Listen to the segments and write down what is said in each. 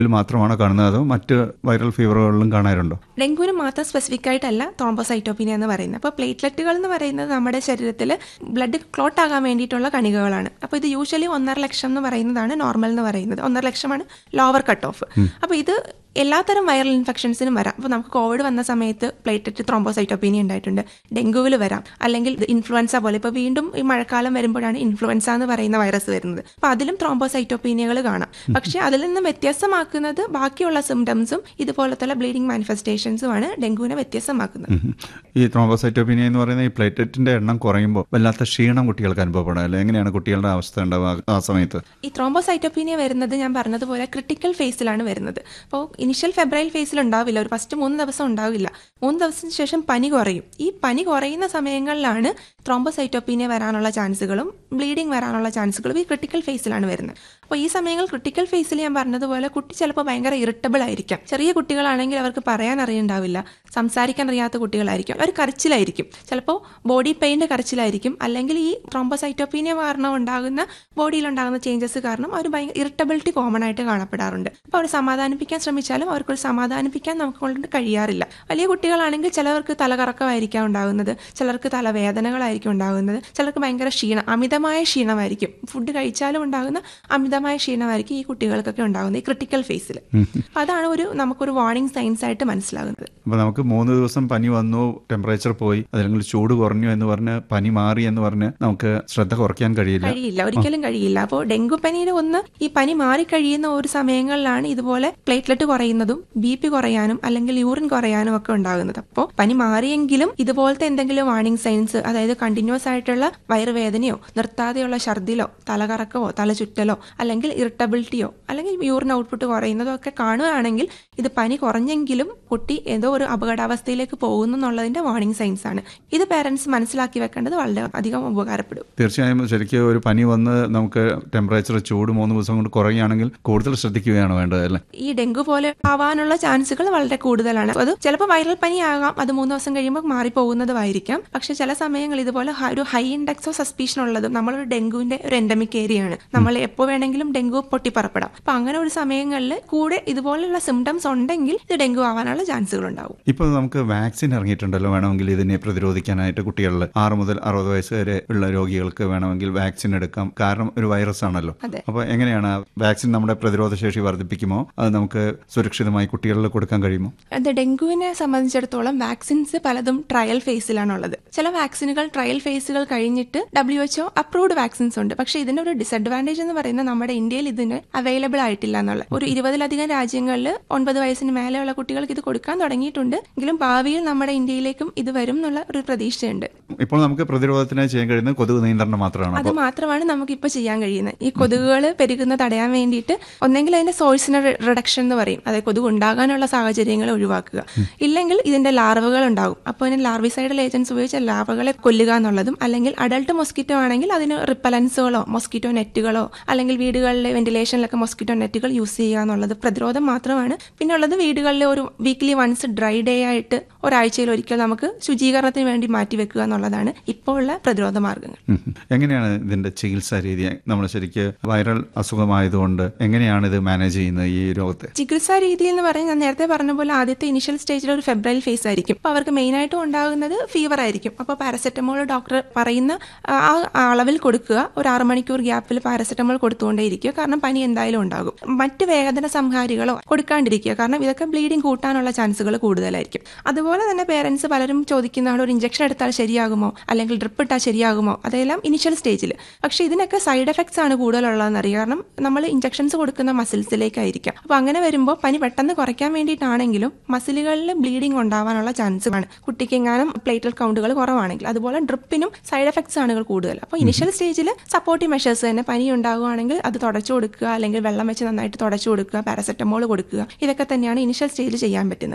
മാത്രമാണോ കാണുന്നത് അതോ മറ്റ് വൈറൽ ഫീവറുകളിലും കാണാറുണ്ടോ ഡെങ്കുവിന് മാത്രം സ്പെസിഫിക് ആയിട്ടല്ല ത്രോംബോസൈറ്റോപീനിയ എന്ന് പറയുന്നത് അപ്പോൾ പ്ലേറ്റ്ലെറ്റുകൾ എന്ന് പറയുന്നത് നമ്മുടെ ശരീരത്തിൽ ബ്ലഡ് ക്ലോട്ട് ആകാൻ വേണ്ടിയിട്ടുള്ള കണികകളാണ് അപ്പോൾ ഇത് യൂഷ്വലി ഒന്നര ലക്ഷം എന്ന് പറയുന്നതാണ് നോർമൽ എന്ന് പറയുന്നത് ഒന്നര ലക്ഷമാണ് ലോവർ കട്ട് ഓഫ് അപ്പോൾ ഇത് എല്ലാത്തരം വൈറൽ ഇൻഫെക്ഷൻസിനും വരാം അപ്പോൾ നമുക്ക് കോവിഡ് വന്ന സമയത്ത് പ്ലേറ്ററ്റ് ത്രോംബോസൈറ്റോപീനിയ ഉണ്ടായിട്ടുണ്ട് ഡെങ്കുവിൽ വരാം അല്ലെങ്കിൽ ഇൻഫ്ലുവൻസ പോലെ ഇപ്പോൾ വീണ്ടും ഈ മഴക്കാലം വരുമ്പോഴാണ് ഇൻഫ്ലുവൻസ എന്ന് പറയുന്ന വൈറസ് വരുന്നത് അപ്പോൾ അതിലും ത്രോംബോസൈറ്റോപീനിയകൾ കാണാം പക്ഷേ അതിൽ നിന്ന് വ്യത്യസ്തമാക്കുന്നത് ബാക്കിയുള്ള സിംറ്റംസും ഇതുപോലത്തെ ബ്ലീഡിംഗ് മാനിഫെസ്റ്റേഷൻസുമാണ് ഡെങ്കുവിനെ വ്യത്യസ്തമാക്കുന്നത് ഉം. ഈ ത്രോംബോസൈറ്റോപീനിയ എന്ന് പറയുന്ന ഈ പ്ലേറ്ററ്റിന്റെ എണ്ണം കുറയുമ്പോൾ വല്ലാത്ത ക്ഷീണം കുട്ടികൾക്ക് അനുഭവപ്പെടും അല്ലെ എങ്ങനെയാണ് കുട്ടികളുടെ അവസ്ഥ ഉണ്ടാവുക ആ സമയത്ത് ഈ ത്രോംബോസൈറ്റോപീനിയ വരുന്നത് ഞാൻ പറഞ്ഞതുപോലെ ക്രിട്ടിക്കൽ ഫേസിലാണ് വരുന്നത് അപ്പോൾ ഇനിഷ്യൽ ഫെബ്രൈൽ ഫേസിൽ ഉണ്ടാവില്ല ഒരു ഫസ്റ്റ് മൂന്ന് ദിവസം ഉണ്ടാവില്ല മൂന്ന് ദിവസത്തിന് ശേഷം പനി കുറയും ഈ പനി കുറയുന്ന സമയങ്ങളിലാണ് ത്രോംബോസൈറ്റോപീനിയ വരാനുള്ള ചാൻസുകളും ബ്ലീഡിംഗ് വരാനുള്ള ചാൻസുകളും ഈ ക്രിട്ടിക്കൽ ഫേസിലാണ് വരുന്നത് അപ്പോൾ ഈ സമയങ്ങൾ ക്രിട്ടിക്കൽ ഫേസിൽ ഞാൻ പറഞ്ഞതുപോലെ കുട്ടി ചിലപ്പോൾ ഭയങ്കര ഇറിറ്റബിൾ ആയിരിക്കാം ചെറിയ കുട്ടികളാണെങ്കിൽ അവർക്ക് പറയാൻ അറിയുണ്ടാവില്ല സംസാരിക്കാൻ അറിയാത്ത കുട്ടികളായിരിക്കും അവർ കരച്ചിലായിരിക്കും ചിലപ്പോൾ ബോഡി പെയിൻ്റെ കരച്ചിലായിരിക്കും അല്ലെങ്കിൽ ഈ ത്രോംബോസൈറ്റോപീനിയ കാരണം ഉണ്ടാകുന്ന ബോഡിയിൽ ഉണ്ടാകുന്ന ചേഞ്ചസ് കാരണം അവർ ഭയങ്കര ഇറിറ്റബിലിറ്റി കോമൺ ആയിട്ട് കാണപ്പെടാറുണ്ട് അപ്പോൾ അവർ സമാധാനിപ്പിക്കാൻ ശ്രമിച്ചാലും അവർക്കൊരു സമാധാനിപ്പിക്കാൻ നമുക്ക് കൊണ്ട് കഴിയാറില്ല വലിയ കുട്ടികളാണെങ്കിൽ ചിലവർക്ക് തലകറക്കമായിരിക്കാം ഉണ്ടാകുന്നത് ചിലർക്ക് തലവേദനകളായിരിക്കും ഉണ്ടാകുന്നത് ചിലർക്ക് ഭയങ്കര ക്ഷീണം അമിതമായ ക്ഷീണമായിരിക്കും ഫുഡ് കഴിച്ചാലും ഉണ്ടാകുന്ന അമിതമായ ക്ഷീണമായിരിക്കും ഈ കുട്ടികൾക്കൊക്കെ ഉണ്ടാകുന്നത് ഈ ക്രിട്ടിക്കൽ ഫേസിൽ അതാണ് ഒരു നമുക്കൊരു വാർണിംഗ് സൈൻസ് ആയിട്ട് മനസ്സിലാകുന്നത് അപ്പോൾ നമുക്ക് മൂന്ന് ദിവസം പനി വന്നു ടെമ്പറേച്ചർ പോയി അല്ലെങ്കിൽ ചൂട് കുറഞ്ഞു എന്ന് പറഞ്ഞ് പനി മാറി എന്ന് പറഞ്ഞ് നമുക്ക് ശ്രദ്ധ കുറയ്ക്കാൻ കഴിയില്ല കഴിയില്ല ഒരിക്കലും കഴിയില്ല അപ്പോൾ ഡെങ്കു പനിയുടെ ഒന്ന് ഈ പനി മാറിക്കഴിയുന്ന ഒരു സമയങ്ങളിലാണ് ഇതുപോലെ പ്ലേറ്റ്ലെറ്റ് കുറയുന്നതും ബി പി കുറയാനും അല്ലെങ്കിൽ യൂറിൻ കുറയാനും ഒക്കെ ഉണ്ടാകുന്നത് അപ്പോൾ പനി മാറിയെങ്കിലും ഇതുപോലത്തെ എന്തെങ്കിലും വാർണിംഗ് സൈൻസ് അതായത് കണ്ടിന്യൂസ് ആയിട്ടുള്ള വയറുവേദനയോ നിർത്താതെയുള്ള ഛർദിലോ തലകറക്കമോ തലചുറ്റലോ അല്ലെങ്കിൽ ഇറിറ്റബിലിറ്റിയോ അല്ലെങ്കിൽ യൂറിൻ ഔട്ട്പുട്ട് കുറയുന്നതോ ഒക്കെ കാണുകയാണെങ്കിൽ ഇത് പനി കുറഞ്ഞെങ്കിലും കുട്ടി ഏതോ ഒരു അപകടാവസ്ഥയിലേക്ക് പോകുന്നു എന്നുള്ളതിന്റെ വാർണിംഗ് സൈൻസ് ആണ് ഇത് പേരൻസ് മനസ്സിലാക്കി വെക്കേണ്ടത് വളരെ അധികം ഉപകാരപ്പെടും തീർച്ചയായും ശരിക്കും ഒരു പനി വന്ന് നമുക്ക് ടെമ്പറേച്ചർ ചൂട് മൂന്ന് ദിവസം കൊണ്ട് കുറയുകയാണെങ്കിൽ കൂടുതൽ ശ്രദ്ധിക്കുകയാണ് വേണ്ടത് അല്ലേ ഈ ഡെങ്കു പോലെ ആവാനുള്ള ചാൻസുകൾ വളരെ കൂടുതലാണ് അത് ചിലപ്പോൾ വൈറൽ പനി ആകാം അത് മൂന്ന് ദിവസം കഴിയുമ്പോൾ മാറിപ്പോകുന്നതുമായിരിക്കാം പക്ഷെ ചില സമയങ്ങൾ ഇതുപോലെ ഹ- ഒരു ഹൈ ഇൻഡെക്സ് ഓഫ് സസ്പീഷൻ ഉള്ളതും നമ്മളൊരു ഡെങ്കുവിന്റെ ഒരു എൻഡമിക് ഏരിയ ആണ് നമ്മൾ എപ്പോൾ വേണമെങ്കിലും ഡെങ്കു പൊട്ടിപ്പറപ്പെടാം അപ്പൊ അങ്ങനെ ഒരു സമയങ്ങളിൽ കൂടെ ഇതുപോലുള്ള സിംറ്റംസ് ഉണ്ടെങ്കിൽ ഇത് ഡെങ്കു ആവാനുള്ള ചാൻസുകൾ ഉണ്ടാവും ഇപ്പോൾ നമുക്ക് വാക്സിൻ ഇറങ്ങിയിട്ടുണ്ടല്ലോ വേണമെങ്കിൽ ഇതിനെ പ്രതിരോധിക്കാനായിട്ട് കുട്ടികളിൽ ആറ് മുതൽ അറുപത് വയസ്സ് വരെ ഉള്ള രോഗികൾക്ക് വേണമെങ്കിൽ വാക്സിൻ എടുക്കാം കാരണം ഒരു വൈറസ് ആണല്ലോ അതെ. അപ്പോൾ എങ്ങനെയാണ് ആ വാക്സിൻ നമ്മുടെ പ്രതിരോധ ശേഷി വർദ്ധിപ്പിക്കുമോ അത് നമുക്ക് സുരക്ഷിതമായി കുട്ടികളിൽ കൊടുക്കാൻ കഴിയുമോ അത് ഡെങ്കുവിനെ സംബന്ധിച്ചിടത്തോളം വാക്സിൻസ് പലതും ട്രയൽ ഫേസിലാണുള്ളത് ചില വാക്സിനുകൾ ട്രയൽ ഫേസുകൾ കഴിഞ്ഞിട്ട് ഡബ്ല്യു എച്ച്ഒ അപ്രൂവ്ഡ് വാക്സിൻസ് ഉണ്ട് പക്ഷേ ഇതിന്റെ ഒരു ഡിസഡ്വാൻറ്റേജ് എന്ന് പറയുന്നത് നമ്മുടെ ഇന്ത്യയിൽ ഇതിന് അവൈലബിൾ ആയിട്ടില്ല എന്നുള്ള ഒരു ഇരുപതിലധികം രാജ്യങ്ങളിൽ ഒൻപത് വയസ്സിന് മേലെയുള്ള കുട്ടികൾക്ക് ഇത് കൊടുക്കാൻ തുടങ്ങിയിട്ടുണ്ട് എങ്കിലും ഭാവിയിൽ നമ്മുടെ ഇന്ത്യയിലേക്കും ഇത് വരും എന്നുള്ള ഒരു പ്രതീക്ഷയുണ്ട് ഇപ്പോൾ നമുക്ക് പ്രതിരോധത്തിനായി ചെയ്യാൻ കഴിയുന്നത് കൊതുക് നിയന്ത്രണം മാത്രമാണ് അത് മാത്രമാണ് നമുക്കിപ്പോൾ ചെയ്യാൻ കഴിയുന്നത് ഈ കൊതുകുകൾ പെരുകുന്ന തടയാൻ വേണ്ടിയിട്ട് ഒന്നെങ്കിൽ അതിന്റെ സോഴ്സിന് റിഡക്ഷൻ എന്ന് പറയും അതായത് കൊതുക് ഉണ്ടാകാനുള്ള സാഹചര്യങ്ങൾ ഒഴിവാക്കുക ഇല്ലെങ്കിൽ ഇതിന്റെ ലാർവകൾ ഉണ്ടാകും അപ്പോൾ ഇതിന് ലാർവിസൈഡൽ ഏജൻസ് ഉപയോഗിച്ച് ലാർവകളെ കൊല്ലുക എന്നുള്ളതും അല്ലെങ്കിൽ അഡൾട്ട് മൊസ്കിറ്റോ ആണെങ്കിൽ അതിന് റിപ്പലൻസുകളോ മൊസ്കിറ്റോ നെറ്റുകളോ അല്ലെങ്കിൽ വീടുകളിലെ വെന്റിലേഷനിലൊക്കെ മൊസ്കിറ്റോ നെറ്റുകൾ യൂസ് ചെയ്യുക എന്നുള്ളത് പ്രതിരോധം മാത്രമാണ് പിന്നെ ഉള്ളത് വീടുകളിലെ ഒരു വീക്ക്ലി വൺസ് ഡ്രൈ ഡേ ആയിട്ട് ഒരാഴ്ചയിൽ ഒരിക്കൽ നമുക്ക് ശുചീകരണത്തിന് വേണ്ടി മാറ്റി വെക്കുക എന്നുള്ളതാണ് ഇപ്പോൾ ഉള്ള പ്രതിരോധ മാർഗങ്ങൾ ഉം. എങ്ങനെയാണ് ഇതിന്റെ ചികിത്സാ രീതി നമ്മൾ ശരിക്ക് വൈറൽ അസുഖമായതുകൊണ്ട് എങ്ങനെയാണ് ഇത് മാനേജ് ചെയ്യുന്നത് ഈ രോഗത്തെ ചികിത്സാ രീതി എന്ന് പറഞ്ഞാൽ ഞാൻ നേരത്തെ പറഞ്ഞ പോലെ ആദ്യത്തെ ഇനിഷ്യൽ സ്റ്റേജിൽ ഒരു ഫെബ്രൈൽ ഫേസ് ആയിരിക്കും അപ്പോൾ അവർക്ക് മെയിനായിട്ടും ഉണ്ടാകുന്നത് ഫീവർ ആയിരിക്കും അപ്പോൾ പാരസെറ്റമോൾ ഡോക്ടർ പറയുന്ന ആ ആ അളവിൽ കൊടുക്കുക ഒരു ആറ് മണിക്കൂർ ഗ്യാപ്പിൽ പാരസെറ്റമോൾ കൊടുത്തുകൊണ്ടേയിരിക്കുക കാരണം പനി എന്തായാലും ഉണ്ടാകും മറ്റ് വേദന സംഹാരികളോ കൊടുക്കാണ്ടിരിക്കുക കാരണം ഇതൊക്കെ ബ്ലീഡിങ് കൂട്ടാനുള്ള ചാൻസുകൾ കൂടുതലായിരിക്കും അതുപോലെ തന്നെ പേരൻസ് പലരും ചോദിക്കുന്നതാണ് ഒരു ഇഞ്ചക്ഷൻ എടുത്താൽ ശരിയാകുമോ അല്ലെങ്കിൽ ഡ്രിപ്പ് ഇട്ടാൽ ശരിയാകുമോ അതെല്ലാം ഇനിഷ്യൽ സ്റ്റേജിൽ പക്ഷേ ഇതിനൊക്കെ സൈഡ് എഫക്ട്സ് ആണ് കൂടുതലുള്ളതെന്ന് അറിയാം കാരണം നമ്മൾ ഇഞ്ചക്ഷൻസ് കൊടുക്കുന്ന മസിൽസിലേക്കായിരിക്കാം അപ്പോൾ അങ്ങനെ വരുമ്പോൾ പനി പെട്ടെന്ന് കുറയ്ക്കാൻ വേണ്ടിയിട്ടാണെങ്കിലും മസിലുകളിൽ ബ്ലീഡിംഗ് ഉണ്ടാവാനുള്ള ചാൻസ് ആണ് കുട്ടിക്ക് എങ്ങാനും പ്ലേറ്റൽ കൗണ്ടുകൾ കുറവാണെങ്കിൽ അതുപോലെ ഡ്രിപ്പിനും സൈഡ് എഫക്ട്സ് ആണ് കൂടുതൽ അപ്പോൾ ഇനിഷ്യൽ സ്റ്റേജിൽ സപ്പോർട്ടീവ് മെഷേഴ്സ് തന്നെ പനി ഉണ്ടാവുകയാണെങ്കിൽ അത് തുടച്ചു കൊടുക്കുക അല്ലെങ്കിൽ വെള്ളം വെച്ച് നന്നായിട്ട് തുടച്ചു കൊടുക്കുക പാരസെറ്റമോൾ കൊടുക്കുക ഇതൊക്കെ തന്നെയാണ് ഇനിഷ്യൽ സ്റ്റേജിൽ ചെയ്യാൻ പറ്റുന്നത് പിന്നെ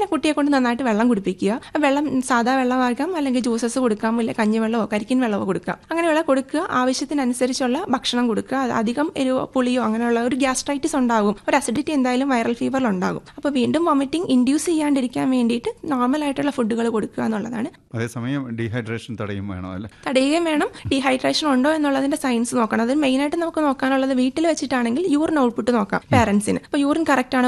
കുട്ടിയെ കൊണ്ട് നന്നായിട്ട് വെള്ളം കുടിപ്പിക്കുക ആ വെള്ളം സാധാ വെള്ളമാകാം അല്ലെങ്കിൽ ജ്യൂസസ് കൊടുക്കാം ഇല്ല കഞ്ഞിവെള്ളമോ കരിക്കിൻ വെള്ളമോ കൊടുക്കാം അങ്ങനെയുള്ള കൊടുക്കുക ആവശ്യത്തിനനുസരിച്ചുള്ള ഭക്ഷണം കൊടുക്കുക അത് അധികം എരിവോ പുളിയോ അങ്ങനെയുള്ള ഒരു ഗ്യാസ്ട്രൈറ്റിസ് ഉണ്ടാകും ഒരു അസിഡിറ്റി എന്തായാലും വൈറൽ ഫീവറിൽ ഉണ്ടാകും അപ്പോൾ വീണ്ടും വോമിറ്റിംഗ് ഇൻഡ്യൂസ് ചെയ്യാണ്ടിരിക്കാൻ വേണ്ടിയിട്ട് നോർമൽ ആയിട്ടുള്ള ഫുഡുകൾ കൊടുക്കുക എന്നുള്ളതാണ് അതേസമയം ഡീഹൈഡ്രേഷൻ തടയും വേണം അല്ലേ തടയുകയും വേണം ഡീഹൈഡ്രേഷൻ ഉണ്ടോ എന്നുള്ളതിന്റെ സയൻസ് നോക്കണം അത് മെയിനായിട്ട് നമുക്ക് നോക്കാനുള്ളത് വീട്ടിൽ വെച്ചിട്ടാണെങ്കിൽ യൂറിൻ ഔട്ട്പുട്ട് നോക്കാം പാരന്റ്സിന് അപ്പോൾ യൂറിൻ കറക്റ്റ് ആണോ